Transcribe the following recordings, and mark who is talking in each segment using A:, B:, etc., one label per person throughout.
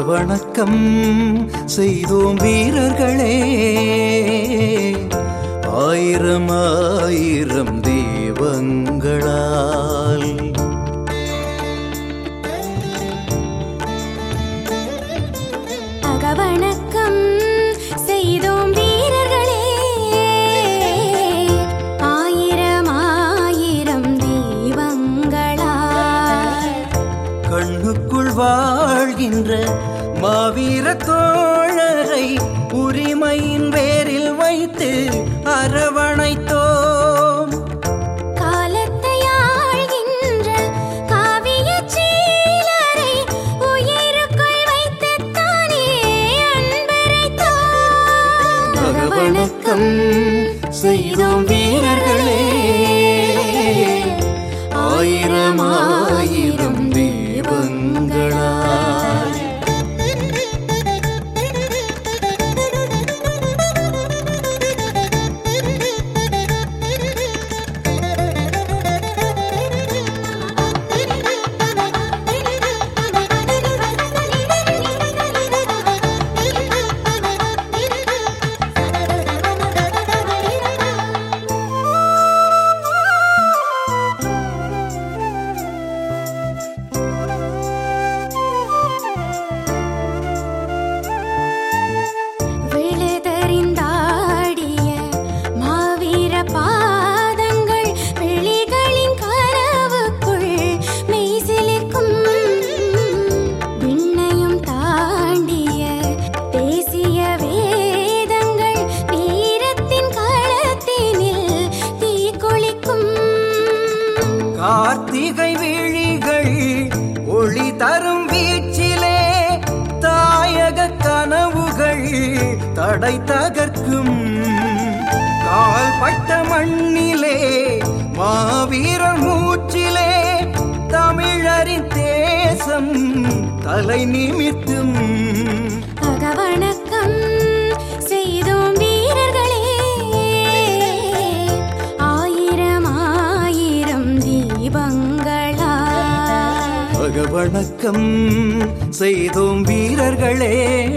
A: வணக்கம் செய்தோம் வீரர்களே ஆயிரம் ஆயிரம் தெய்வங்களால்
B: அகவணக்கம் செய்தோம் வீரர்களே ஆயிரம் ஆயிரம் தீபங்களால்
A: கண்ணுக்குள் வாழ்கின்ற மாவீர தோழரை உரிமையின் வேரில் வைத்து அரவணைத்தோம்
B: காலத்தை ஆள்கின்ற காவியச் சீலரை உயிருக்குள் வைத்துத்தானே அன்பரைத்தோம்.
A: அகவணக்கம் செய்தோம் வீரர்களே ஆயிரம் ஆயிரம் தெய்வங்களால்
B: விழுதறிந்தாடிய மாவீர பாதங்கள் விழிகளின் கனவுக்குள் மெய்சிலிர்க்கும் விண்ணையும் தாண்டிய தேசிய வேதங்கள் வீரத்தின் களத்தினில் தீக்குளிக்கும்
A: கார்த்திகை விழிகள் ஒளி தரும் வீச்சிலே தாயக கனவுகள் தடை தகர்க்கும் கால்பட்ட மண்ணிலே மாவீரர் மூச்சிலே தமிழரின் தேசம் தலை நிமித்தும்
B: அகவணக்கம் செய்தோம் வீரர்களே ஆயிரம் ஆயிரம் தீபங்களா
A: வணக்கம் செய்தோம் வீரர்களே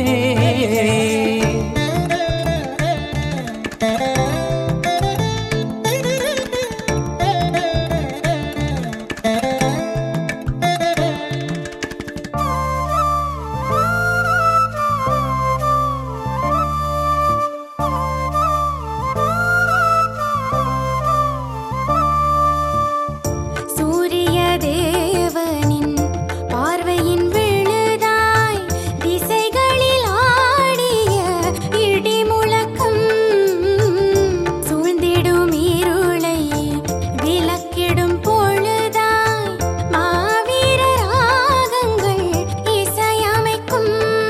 B: சூரிய தேவனின் பார்வையின் விழுதாய் திசைகளில் ஆடிய இடி முழக்கம் சூழ்ந்திடும் இருளை விளக்கிடும் பொழுதாய் மாவீர ராகங்கள் இசையமைக்கும்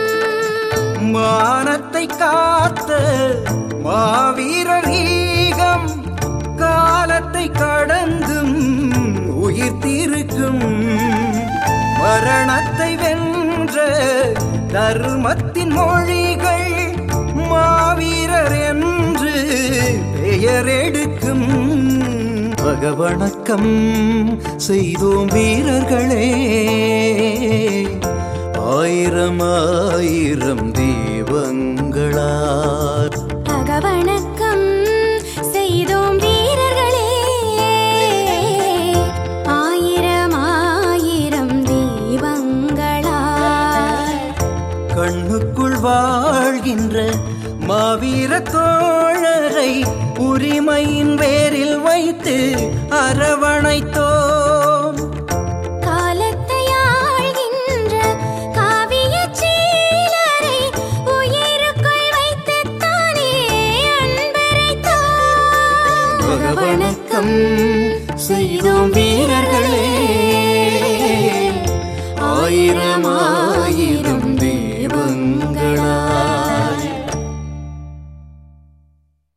A: மானத்தை காத்த மாவீரர் ஈகம் காலத்தை கடந்தும் உயிர்த்திருக்கும் மரணத்தை வென்ற தர்மத்தின் மொழிகள் மாவீரர் என்று பெயர் எடுக்கும் வணக்கம் செய்தோம் வீரர்களே ஆயிரம் ஆயிரம் தெய்வங்களால்
B: அகவணக்கம் செய்தோம் வீரர்களே ஆயிரம் ஆயிரம் தீபங்களால்
A: கண்ணுக்குள் வாழ்கின்ற மாவீர தோழரை உரிமையின் வேரில் வைத்து அரவணைத்தோம்
B: காலத்தை ஆள்கின்ற காவியச் சீலரை உயிருக்குள் வைத்துத்தானே அன்பரைத்தோம்.
A: வணக்கம் செய்தோம் வீரர்களே